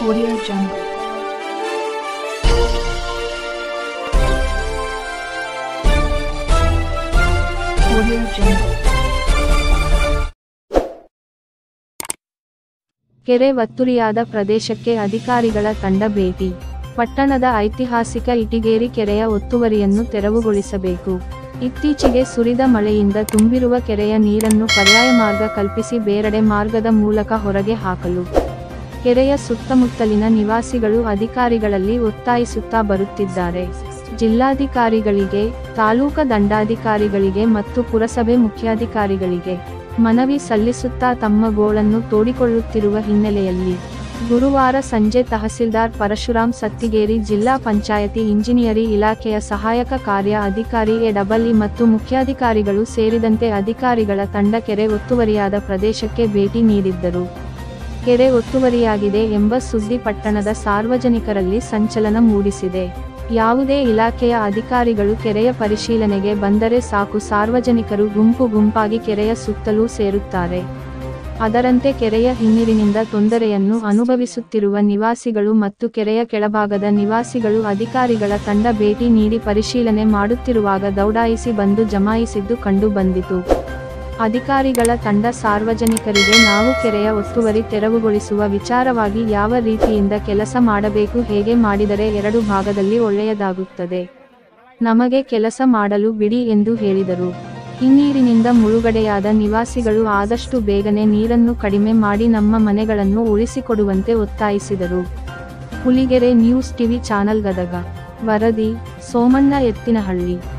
Audio Jungle. Audio Jungle. ಕೆರೆ ಒತ್ತುರಿಯಾದ ಪ್ರದೇಶಕ್ಕೆ ಅಧಿಕಾರಿಗಳ ತಂಡ ಭೇಟಿ ಪಟ್ಟಣದ ಐತಿಹಾಸಿಕ ಇಟಿಗೇರಿ ಕೆರೆಯ ಒತ್ತುವರಿಯನ್ನು ತೆರವುಗೊಳಿಸಬೇಕು ಇತ್ತೀಚೆಗೆ ಸುರಿದ ಮಳೆಯಿಂದ ತುಂಬಿರುವ ಕೆರೆಯ ನೀರನ್ನು ಪರ್ಯಾಯ ಮಾರ್ಗ ಕಲ್ಪಿಸಿ ಬೇರೆಡೆ ಮಾರ್ಗದ ಮೂಲಕ ಹೊರಗೆ ಹಾಕಲು ಕೆರೆಯ ಸುತ್ತಮುತ್ತಲಿನ ನಿವಾಸಿಗಳು ಅಧಿಕಾರಿಗಳಲ್ಲಿ ಒತ್ತಾಯಿಸುತ್ತಾ ಬರುತ್ತಿದ್ದಾರೆ ಜಿಲ್ಲಾಧಿಕಾರಿಗಳಿಗೆ ತಾಲೂಕಾ ದಂಡಾಧಿಕಾರಿಗಳಿಗೆ ಮತ್ತು ಪುರಸಭೆ ಮುಖ್ಯಾಧಿಕಾರಿಗಳಿಗೆ ಮನವಿ ಸಲ್ಲಿಸುತ್ತಾ ತಮ್ಮ ಗೋಳನ್ನು ತೋಡಿಕೊಳ್ಳುತ್ತಿರುವ ಹಿನ್ನೆಲೆಯಲ್ಲಿ ಗುರುವಾರ ಸಂಜೆ ತಹಸೀಲ್ದಾರ್ ಪರಶುರಾಮ್ ಸತ್ತಿಗೇರಿ ಜಿಲ್ಲಾ ಪಂಚಾಯತಿ ಇಂಜಿನಿಯರಿ ಇಲಾಖೆಯ ಸಹಾಯಕ ಕಾರ್ಯ ಅಧಿಕಾರಿ ಎ ಡಬಲ್ ಇ ಮತ್ತು ಮುಖ್ಯಾಧಿಕಾರಿಗಳು ಸೇರಿದಂತೆ ಅಧಿಕಾರಿಗಳ ತಂಡ ಕೆರೆ ಒತ್ತುವರಿಯಾದ ಪ್ರದೇಶಕ್ಕೆ ಭೇಟಿ ನೀಡಿದ್ದರು ಕೆರೆ ಒತ್ತುವರಿಯಾಗಿದೆ ಎಂಬ ಸುದ್ದಿ ಪಟ್ಟಣದ ಸಾರ್ವಜನಿಕರಲ್ಲಿ ಸಂಚಲನ ಮೂಡಿಸಿದೆ ಯಾವುದೇ ಇಲಾಖೆಯ ಅಧಿಕಾರಿಗಳು ಕೆರೆಯ ಪರಿಶೀಲನೆಗೆ ಬಂದರೆ ಸಾಕು ಸಾರ್ವಜನಿಕರು ಗುಂಪು ಗುಂಪಾಗಿ ಕೆರೆಯ ಸುತ್ತಲೂ ಸೇರುತ್ತಾರೆ ಅದರಂತೆ ಕೆರೆಯ ಹಿನ್ನೀರಿನಿಂದ ತೊಂದರೆಯನ್ನು ಅನುಭವಿಸುತ್ತಿರುವ ನಿವಾಸಿಗಳು ಮತ್ತು ಕೆರೆಯ ಕೆಳಭಾಗದ ನಿವಾಸಿಗಳು ಅಧಿಕಾರಿಗಳ ತಂಡ ಭೇಟಿ ನೀಡಿ ಪರಿಶೀಲನೆ ಮಾಡುತ್ತಿರುವಾಗ ದೌಡಾಯಿಸಿ ಬಂದು ಜಮಾಯಿಸಿದ್ದು ಕಂಡು ಬಂದಿತು ಅಧಿಕಾರಿಗಳ ತಂಡ ಸಾರ್ವಜನಿಕರಿಗೆ ನಾವು ಕೆರೆಯ ಒತ್ತುವರಿ ತೆರವುಗೊಳಿಸುವ ವಿಚಾರವಾಗಿ ಯಾವ ರೀತಿಯಿಂದ ಕೆಲಸ ಮಾಡಬೇಕು ಹೇಗೆ ಮಾಡಿದರೆ ಎರಡು ಭಾಗದಲ್ಲಿ ಒಳ್ಳೆಯದಾಗುತ್ತದೆ ನಮಗೆ ಕೆಲಸ ಮಾಡಲು ಬಿಡಿ ಎಂದು ಹೇಳಿದರು ಹಿನ್ನೀರಿನಿಂದ ಮುಳುಗಡೆಯಾದ ನಿವಾಸಿಗಳು ಆದಷ್ಟು ಬೇಗನೆ ನೀರನ್ನು ಕಡಿಮೆ ಮಾಡಿ ನಮ್ಮ ಮನೆಗಳನ್ನು ಉಳಿಸಿಕೊಡುವಂತೆ ಒತ್ತಾಯಿಸಿದರು Huligere news TV channel Gadag ವರದಿ ಸೋಮಣ್ಣ ಎತ್ತಿನಹಳ್ಳಿ